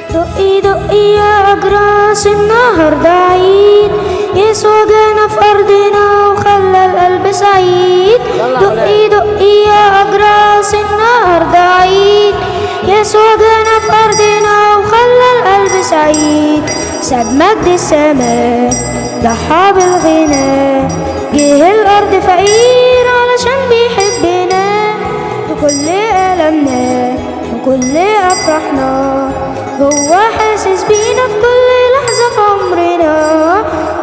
دقي دقي يا أجراس النهاردة عيد يسوع جانا في أرضنا وخلى القلب سعيد دقي دقي يا أجراس النهاردة عيد يسوع جانا في أرضنا وخلى القلب سعيد ساب مجد السماء ضحى بالغنى جه الأرض فقير علشان بيحبنا بكل ألمنا وكل أفراحنا هو حاسس بينا في كل لحظة في عمرنا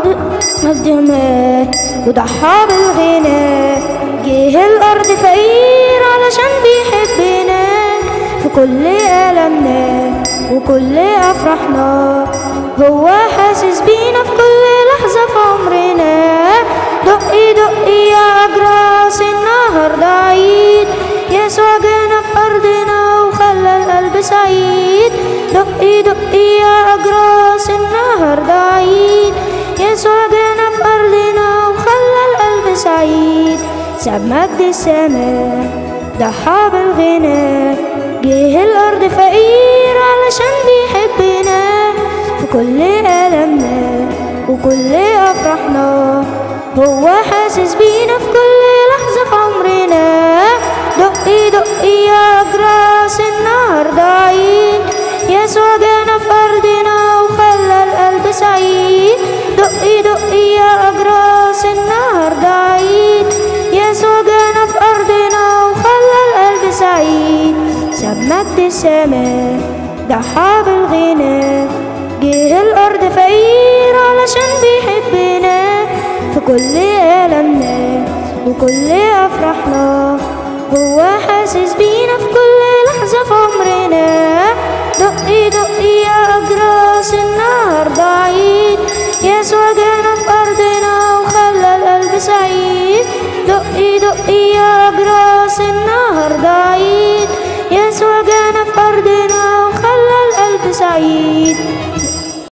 مجد مات وضحى بالغنى جه الأرض فقير علشان بيحبنا في كل ألمنا وكل أفراحنا هو حاسس بينا في كل لحظة في عمرنا دقي دقي يا أجراس النهاردة عيد يسوع جانا في أرضنا وخلى القلب سعيد دقي دقي يا أجراس النهاردة عيد يسوع جانا في أرضنا وخلى القلب سعيد ساب مجد السماء ضحى بالغنى جه الأرض فقير علشان بيحبنا في كل ألمنا وكل أفراحنا هو حاسس بينا في كل لحظة في عمرنا دقي دقي يا أجراس النهاردة عيد يسوع جانا في أرضنا وخلى القلب سعيد دقي دقي يا أجراس النهاردة عيد يسوع جانا في أرضنا وخلى القلب سعيد ساب مجد السماء ضحى بالغنى جه الأرض فقير علشان بيحبنا في كل ألمنا وكل أفراحنا هو حاسس بينا في كل لحظة في عمرنا دقي دقي يا أجراس النهاردة عيد يسوع جانا في أرضنا وخلى القلب سعيد دقي دقي يا أجراس النهاردة عيد يسوع جانا في أرضنا وخلى القلب سعيد